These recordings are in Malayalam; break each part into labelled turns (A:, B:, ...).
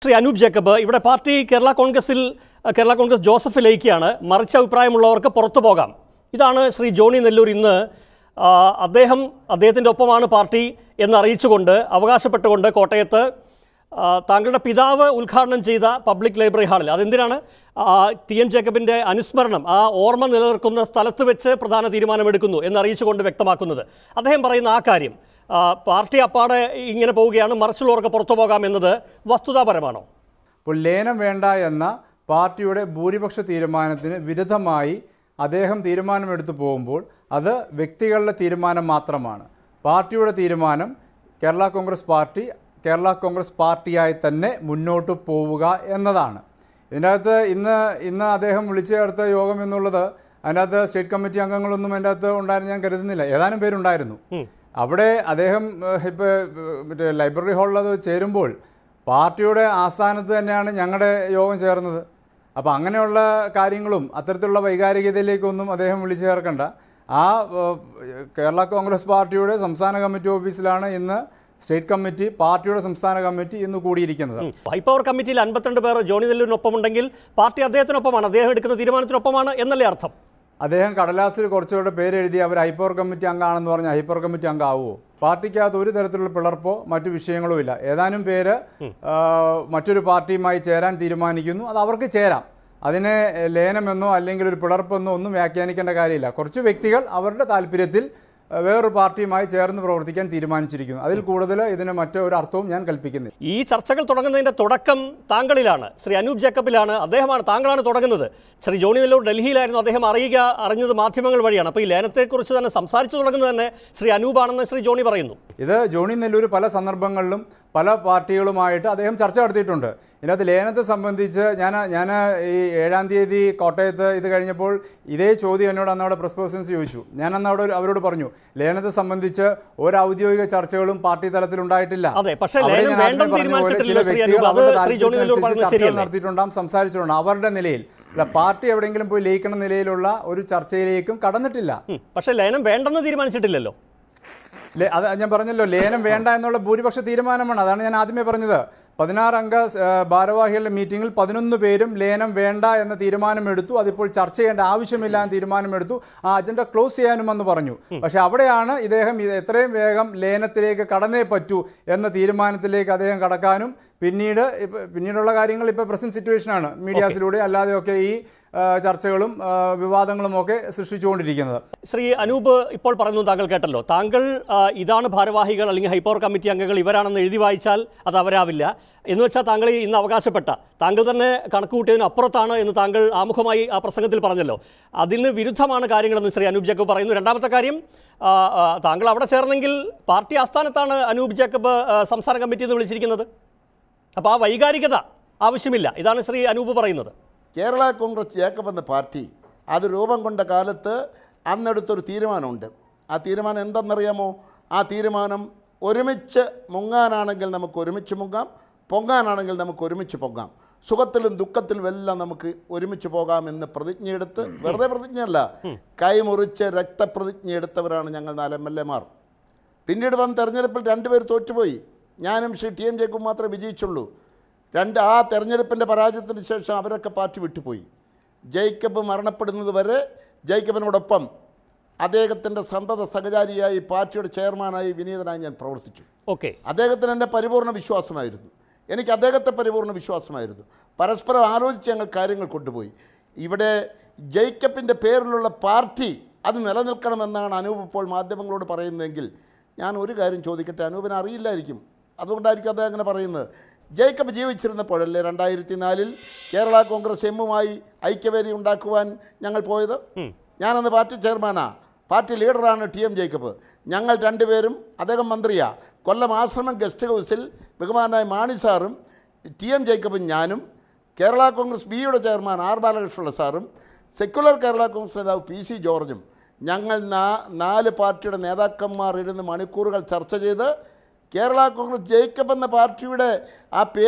A: ശ്രീ അനൂപ് ജേക്കബ് ഇവിടെ പാർട്ടി കേരള കോൺഗ്രസിൽ അഹ് കേരള കോൺഗ്രസ് ജോസഫ് ലയിക്കുകയാണ് മറിച്ച അഭിപ്രായമുള്ളവർക്ക് പുറത്തു പോകാം ഇതാണ് ശ്രീ ജോണി നെല്ലൂർ ഇന്ന് ആ, അദ്ദേഹം അദ്ദേഹത്തിൻ്റെ ഒപ്പമാണ് പാർട്ടി എന്ന് അറിയിച്ചുകൊണ്ട് അവകാശപ്പെട്ടുകൊണ്ട് കോട്ടയത്ത് ആ, താങ്കളുടെ പിതാവ് ഉദ്ഘാടനം ചെയ്ത പബ്ലിക് ലൈബ്രറി ഹാളിൽ അതെന്തിനാണ് ആ, ടി എൻ ജേക്കബിൻ്റെ അനുസ്മരണം ആ ഓർമ്മ നിലനിർത്തുന്ന സ്ഥലത്ത് വെച്ച് പ്രധാന തീരുമാനമെടുക്കുന്നു എന്ന് അറിയിച്ചുകൊണ്ട് വ്യക്തമാക്കുന്നത് അദ്ദേഹം പറയുന്ന ആ കാര്യം ആ, പാർട്ടി അപ്പാടെ ഇങ്ങനെ പോവുകയാണ് മറിച്ചുള്ളവർക്ക് പുറത്തു പോകാം എന്നത് വസ്തുതാപരമാണോ
B: അപ്പോൾ ലേനം വേണ്ട എന്ന പാർട്ടിയുടെ ഭൂരിപക്ഷ തീരുമാനത്തിന് വിരുദ്ധമായി അദ്ദേഹം തീരുമാനമെടുത്തു പോകുമ്പോൾ അത് വ്യക്തികളുടെ തീരുമാനം മാത്രമാണ് പാർട്ടിയുടെ തീരുമാനം കേരള കോൺഗ്രസ് പാർട്ടി കേരള കോൺഗ്രസ് പാർട്ടിയായി തന്നെ മുന്നോട്ട് പോവുക എന്നതാണ് ഇതിനകത്ത് ഇന്ന് ഇന്ന് അദ്ദേഹം വിളിച്ചു ചേർത്ത യോഗം എന്നുള്ളത് അതിനകത്ത് സ്റ്റേറ്റ് കമ്മിറ്റി അംഗങ്ങളൊന്നും അതിൻ്റെ അകത്ത് ഉണ്ടായിരുന്നു ഞാൻ കരുതുന്നില്ല ഏതാനും പേരുണ്ടായിരുന്നു അവിടെ അദ്ദേഹം ഏഹ്, ഇപ്പൊ ഏഹ്, മറ്റേ ലൈബ്രറി ഹാളിൽ അത് ചേരുമ്പോൾ പാർട്ടിയുടെ ആസ്ഥാനത്ത് തന്നെയാണ് ഞങ്ങളുടെ യോഗം ചേർന്നത് അപ്പോൾ അങ്ങനെയുള്ള കാര്യങ്ങളും അത്തരത്തിലുള്ള വൈകാരികതയിലേക്കൊന്നും അദ്ദേഹം വിളിച്ചു ചേർക്കണ്ട ആ ഏഹ്, കേരള കോൺഗ്രസ് പാർട്ടിയുടെ സംസ്ഥാന കമ്മിറ്റി ഓഫീസിലാണ് ഇന്ന് സ്റ്റേറ്റ് കമ്മിറ്റി പാർട്ടിയുടെ സംസ്ഥാന കമ്മിറ്റി ഇന്ന് കൂടിയിരിക്കുന്നത്
A: ഹൈപ്പവർ കമ്മിറ്റിയിൽ അൻപത്തിരണ്ട് പേർ ജോണി നെല്ലൂരിനൊപ്പമുണ്ടെങ്കിൽ പാർട്ടി അദ്ദേഹത്തിനൊപ്പമാണ് അദ്ദേഹം എടുക്കുന്ന തീരുമാനത്തിനൊപ്പമാണ് എന്നല്ലേ അർത്ഥം
B: അദ്ദേഹം കടലാസിൽ കുറച്ചുകൂടെ പേരെഴുതി അവർ ഹൈപ്പവർ കമ്മിറ്റി അംഗമാണെന്ന് പറഞ്ഞാൽ ഹൈപ്പവർ കമ്മിറ്റി അംഗമാവുമോ പാർട്ടിക്കകത്ത് ഒരു തരത്തിലുള്ള പിളർപ്പോ മറ്റു വിഷയങ്ങളോ ഇല്ല ഏതാനും പേര് ആ, മറ്റൊരു പാർട്ടിയുമായി ചേരാൻ തീരുമാനിക്കുന്നു അത് അവർക്ക് ചേരാം അതിനെ ലേനമെന്നോ അല്ലെങ്കിൽ ഒരു പിളർപ്പെന്നോ ഒന്നും വ്യാഖ്യാനിക്കേണ്ട കാര്യമില്ല കുറച്ച് വ്യക്തികൾ അവരുടെ താല്പര്യത്തിൽ ആ, വേറൊരു പാർട്ടിയുമായി ചേർന്ന് പ്രവർത്തിക്കാൻ തീരുമാനിച്ചിരിക്കുന്നു അതിൽ കൂടുതൽ ഇതിന് മറ്റൊരു അർത്ഥവും ഞാൻ കൽപ്പിക്കുന്നില്ല
A: ഈ ചർച്ചകൾ തുടങ്ങുന്നതിന്റെ തുടക്കം താങ്കളിലാണ് ശ്രീ അനൂപ് ജേക്കബിലാണ് അദ്ദേഹമാണ് താങ്കളാണ് തുടങ്ങുന്നത് ശ്രീ ജോണി നെല്ലൂർ ഡൽഹിയിലായിരുന്നു അദ്ദേഹം അറിയുക അറിഞ്ഞത് മാധ്യമങ്ങൾ വഴിയാണ് അപ്പോൾ ഈ ലേനത്തെക്കുറിച്ച് തന്നെ സംസാരിച്ചു തുടങ്ങുന്നത് തന്നെ ശ്രീ അനൂപാണെന്ന് ശ്രീ ജോണി പറയുന്നു
B: ഇത് ജോണി നെല്ലൂർ പല സന്ദർഭങ്ങളിലും പല പാർട്ടികളുമായിട്ട് അദ്ദേഹം ചർച്ച നടത്തിയിട്ടുണ്ട് ഇതിനകത്ത് ലേനത്തെ സംബന്ധിച്ച് ഞാൻ ഞാൻ ഈ ഏഴാം തീയതി കോട്ടയത്ത് ഇത് കഴിഞ്ഞപ്പോൾ ഇതേ ചോദ്യം എന്നോട് അന്ന് അവിടെ പ്രസ് പേഴ്സൺസ് ചോദിച്ചു ഞാൻ അന്ന് അവിടെ ഒരു- അവരോട് പറഞ്ഞു ലേനത്തെ സംബന്ധിച്ച് ഒരു ഔദ്യോഗിക ചർച്ചകളും പാർട്ടി തലത്തിൽ ഉണ്ടായിട്ടില്ല
A: അതെ, പക്ഷേ
B: അവിടെ
A: ലേനം
B: ഞാൻ ആദ്യമേ
A: വേണ്ടെന്ന്
B: പറഞ്ഞ പോലെ
A: തീരുമാനിച്ചിട്ടില്ലല്ലോ
B: ചില
A: ശ്രീ
B: വ്യക്തികൾ
A: അനൂപ്. അത്
B: അവരുടെ
A: ശ്രീ ജോണി നെല്ലൂർ
B: താല്പര്യത്തിനനുസരിച്ച്
A: പറഞ്ഞത്
B: ചർച്ചകൾ
A: ശരിയല്ലേ?
B: നടത്തിയിട്ടുണ്ടാകും സംസാരിച്ചിട്ടുണ്ട് അവരുടെ നിലയിൽ അല്ല പാർട്ടി എവിടെയെങ്കിലും പോയി ലയിക്കണ നിലയിലുള്ള ഒരു ചർച്ചയിലേക്കും കടന്നിട്ടില്ല
A: ഉം. പക്ഷേ ലേനം വേണ്ടെന്ന് തീരുമാനിച്ചിട്ടില്ലല്ലോ
B: ലേ- അത് ഞാൻ പറഞ്ഞല്ലോ ലേലം വേണ്ട എന്നുള്ള ഭൂരിപക്ഷ തീരുമാനമാണ് അതാണ് ഞാൻ ആദ്യമേ പറഞ്ഞത് പതിനാറ് അംഗ ആ, ഭാരവാഹികളുടെ മീറ്റിംഗിൽ പതിനൊന്ന് പേരും ലേലം വേണ്ട എന്ന തീരുമാനമെടുത്തു അതിപ്പോൾ ചർച്ച ചെയ്യേണ്ട ആവശ്യമില്ല എന്ന തീരുമാനമെടുത്തു ആ അജണ്ട ക്ലോസ് ചെയ്യാനുമെന്ന് പറഞ്ഞു പക്ഷെ അവിടെയാണ് ഇദ്ദേഹം ഇത് എത്രയും വേഗം ലേലത്തിലേക്ക് കടന്നേ പറ്റൂ എന്ന തീരുമാനത്തിലേക്ക് അദ്ദേഹം കടക്കാനും പിന്നീട് ഇപ്പ- പിന്നീടുള്ള കാര്യങ്ങൾ ഇപ്പോൾ പ്രസന്റ് സിറ്റുവേഷനാണ് മീഡിയാസിലൂടെ അല്ലാതെയൊക്കെ ഈ ആ, ചർച്ചകളും ആ, വിവാദങ്ങളും ഒക്കെ സൃഷ്ടിച്ചുകൊണ്ടിരിക്കുന്നത്
A: ശ്രീ അനൂപ് ഇപ്പോൾ പറഞ്ഞു താങ്കൾ കേട്ടല്ലോ താങ്കൾ ആ, ഇതാണ് ഭാരവാഹികൾ അല്ലെങ്കിൽ ഹൈപ്പവർ കമ്മിറ്റി അംഗങ്ങൾ ഇവരാണെന്ന് എഴുതി വായിച്ചാൽ അത് അവരാവില്ല എന്ന് വെച്ചാൽ താങ്കൾ ഈ ഇന്ന് അവകാശപ്പെട്ട താങ്കൾ തന്നെ കണക്ക് കൂട്ടിയതിന് അപ്പുറത്താണ് എന്ന് താങ്കൾ ആമുഖമായി ആ പ്രസംഗത്തിൽ പറഞ്ഞല്ലോ അതിന് വിരുദ്ധമാണ് കാര്യങ്ങളെന്ന് ശ്രീ അനൂപ് ജേക്കബ് പറയുന്നു രണ്ടാമത്തെ കാര്യം ആ, ആ, താങ്കൾ അവിടെ ചേർന്നെങ്കിൽ പാർട്ടി ആസ്ഥാനത്താണ് അനൂപ് ജേക്കബ് ആ, സംസ്ഥാന കമ്മിറ്റി എന്ന് വിളിച്ചിരിക്കുന്നത് അപ്പോൾ ആ വൈകാരികത ആവശ്യമില്ല ഇതാണ് ശ്രീ അനൂപ് പറയുന്നത്
C: കേരള കോൺഗ്രസ് ജേക്കബ് എന്ന പാർട്ടി അത് രൂപം കൊണ്ട കാലത്ത് അന്നെടുത്തൊരു തീരുമാനമുണ്ട് ആ തീരുമാനം എന്തെന്നറിയാമോ ആ തീരുമാനം ഒരുമിച്ച് മുങ്ങാനാണെങ്കിൽ നമുക്ക് ഒരുമിച്ച് മുങ്ങാം പൊങ്ങാനാണെങ്കിൽ നമുക്ക് ഒരുമിച്ച് പൊങ്ങാം സുഖത്തിലും ദുഃഖത്തിലും എല്ലാം നമുക്ക് ഒരുമിച്ച് പോകാമെന്ന് പ്രതിജ്ഞയെടുത്ത് വെറുതെ പ്രതിജ്ഞയല്ല കൈമുറിച്ച് രക്തപ്രതിജ്ഞ എടുത്തവരാണ് ഞങ്ങൾ നാല് എം എൽ എമാർ പിന്നീട് വന്ന തെരഞ്ഞെടുപ്പിൽ രണ്ടുപേർ തോറ്റുപോയി ഞാനും ശ്രീ ടി എം ജേക്കും മാത്രമേ വിജയിച്ചുള്ളൂ രണ്ട് ആ തെരഞ്ഞെടുപ്പിൻ്റെ പരാജയത്തിന് ശേഷം അവരൊക്കെ പാർട്ടി വിട്ടുപോയി ജേക്കബ് മരണപ്പെടുന്നത് വരെ ജേക്കബിനോടൊപ്പം അദ്ദേഹത്തിൻ്റെ സന്തത സഹചാരിയായി പാർട്ടിയുടെ ചെയർമാനായി വിനീതനായി ഞാൻ പ്രവർത്തിച്ചു
A: ഓക്കെ
C: അദ്ദേഹത്തിന് എൻ്റെ പരിപൂർണ വിശ്വാസമായിരുന്നു എനിക്ക് അദ്ദേഹത്തെ പരിപൂർണ വിശ്വാസമായിരുന്നു പരസ്പരം ആലോചിച്ച് ഞങ്ങൾ കാര്യങ്ങൾ കൊണ്ടുപോയി ഇവിടെ ജേക്കബിൻ്റെ പേരിലുള്ള പാർട്ടി അത് നിലനിൽക്കണമെന്നാണ് അനൂപ് ഇപ്പോൾ മാധ്യമങ്ങളോട് പറയുന്നതെങ്കിൽ ഞാൻ ഒരു കാര്യം ചോദിക്കട്ടെ അനൂപിന് അറിയില്ലായിരിക്കും അതുകൊണ്ടായിരിക്കും അദ്ദേഹം അങ്ങനെ പറയുന്നത് ജേക്കബ് ജീവിച്ചിരുന്നപ്പോഴല്ലേ രണ്ടായിരത്തി നാലിൽ കേരള കോൺഗ്രസ് എമ്മുമായി ഐക്യവേദി ഉണ്ടാക്കുവാൻ ഞങ്ങൾ പോയത് ഞാനന്ന് പാർട്ടി ചെയർമാനാ പാർട്ടി ലീഡറാണ് ടി എം ജേക്കബ് ഞങ്ങൾ രണ്ടുപേരും അദ്ദേഹം മന്ത്രിയാ കൊല്ലം ആശ്രമം ഗസ്റ്റ് ഹൗസിൽ ബഹുമാനായ മാണി സാറും ടി എം ജേക്കബും ഞാനും കേരള കോൺഗ്രസ് ബിയുടെ ചെയർമാൻ ആർ ബാലകൃഷ്ണപിള്ള സാറും സെക്യുലർ കേരള കോൺഗ്രസ് നേതാവ് പി സി ജോർജും ഞങ്ങൾ നാ നാല് പാർട്ടിയുടെ നേതാക്കന്മാർ ഇരുന്ന് മണിക്കൂറുകൾ ചർച്ച ചെയ്ത് കേരള കോൺഗ്രസ് ജേക്കബ് എന്ന പാർട്ടിയുടെ ആ പേര്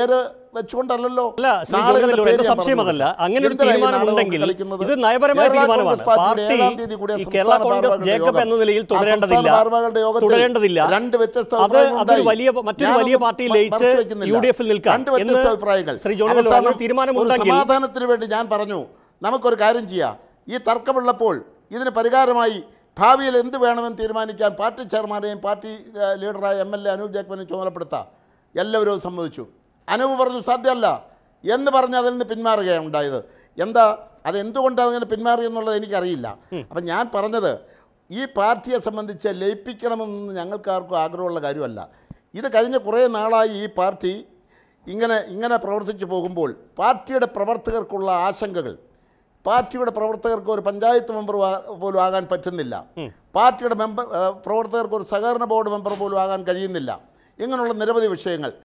C: വെച്ചുകൊണ്ടല്ലോ
A: അല്ല, ശ്രീ
C: നാളുകളുടെ
A: ജോണി നെല്ലൂർ,
C: പേര്
A: എൻ്റെ
C: ഞാൻ
A: സംശയം
C: പറഞ്ഞത്.
A: അതല്ല. അങ്ങനെ ഒരു
C: എന്തിനാ ഈ
A: തീരുമാനം
C: നാടകം
A: ഉണ്ടെങ്കിൽ
C: കളിക്കുന്നത്?
A: ഇത് നയപരമായ
C: കേരള
A: തീരുമാനമാണ്.
C: കോൺഗ്രസ് പാർട്ടിയുടെ
A: പാർട്ടി
C: ഏഴാം തീയതി കൂടിയ
A: ഈ
C: സംസ്ഥാന
A: കേരള കോൺഗ്രസ്
C: ഭാരവാഹികളുടെ
A: ജേക്കബ്
C: യോഗം.
A: എന്ന നിലയിൽ
C: ആ സംസ്ഥാന
A: തുടരേണ്ടതില്ല.
C: ഭാരവാഹികളുടെ യോഗത്തിൽ
A: തുടരേണ്ടതില്ല.
C: രണ്ട് വ്യത്യസ്ത
A: അത്
C: അഭിപ്രായങ്ങൾ
A: അതൊരു
C: ഉണ്ടായി.
A: വലിയ മറ്റൊരു
C: ഞാനൊന്നും
A: വലിയ പാർട്ടിയിൽ
C: മ-
A: ലയിച്ച്
C: മറച്ചു വെക്കുന്നില്ല.
A: യു ഡി എഫിൽ നിൽക്കാം
C: രണ്ട് വ്യത്യസ്ത
A: എന്ന്
C: അഭിപ്രായങ്ങൾ
A: ശ്രീ ജോണി നെല്ലൂർ
C: അവസാനം
A: അങ്ങനെ തീരുമാനമുണ്ടെങ്കിൽ
C: ഒരു സമാധാനത്തിന് വേണ്ടി ഞാൻ പറഞ്ഞു നമുക്കൊരു കാര്യം ചെയ്യാം ഈ തർക്കമുള്ളപ്പോൾ ഇതിന് പരിഹാരമായി ഭാവിയിൽ എന്ത് വേണമെന്ന് തീരുമാനിക്കാൻ പാർട്ടി ചെയർമാനെയും പാർട്ടി ഏഹ്, ലീഡറായ എം എൽ എ അനൂപ് ജാക്മനെയും ചുമതലപ്പെടുത്താം എല്ലാവരും അത് സമ്മതിച്ചു അനൂപ് പറഞ്ഞു സാധ്യമല്ല എന്ന് പറഞ്ഞ് അതിൽ നിന്ന് പിന്മാറുകയാണ് ഉണ്ടായത് എന്താ അത് എന്തുകൊണ്ടാണ് അങ്ങനെ പിന്മാറി എന്നുള്ളത് എനിക്കറിയില്ല അപ്പം ഞാൻ പറഞ്ഞത് ഈ പാർട്ടിയെ സംബന്ധിച്ച് ലയിപ്പിക്കണമെന്ന് ഞങ്ങൾക്ക് ആർക്കും ആഗ്രഹമുള്ള കാര്യമല്ല ഇത് കഴിഞ്ഞ കുറേ നാളായി ഈ പാർട്ടി ഇങ്ങനെ ഇങ്ങനെ പ്രവർത്തിച്ചു പോകുമ്പോൾ പാർട്ടിയുടെ പ്രവർത്തകർക്കുള്ള ആശങ്കകൾ പാർട്ടിയുടെ പ്രവർത്തകർക്ക് ഒരു പഞ്ചായത്ത് മെമ്പർ ആ- പോലും ആകാൻ പറ്റുന്നില്ല പാർട്ടിയുടെ മെമ്പർ ഏഹ് പ്രവർത്തകർക്ക് ഒരു സഹകരണ ബോർഡ് മെമ്പർ പോലും ആകാൻ കഴിയുന്നില്ല ഇങ്ങനെയുള്ള നിരവധി വിഷയങ്ങൾ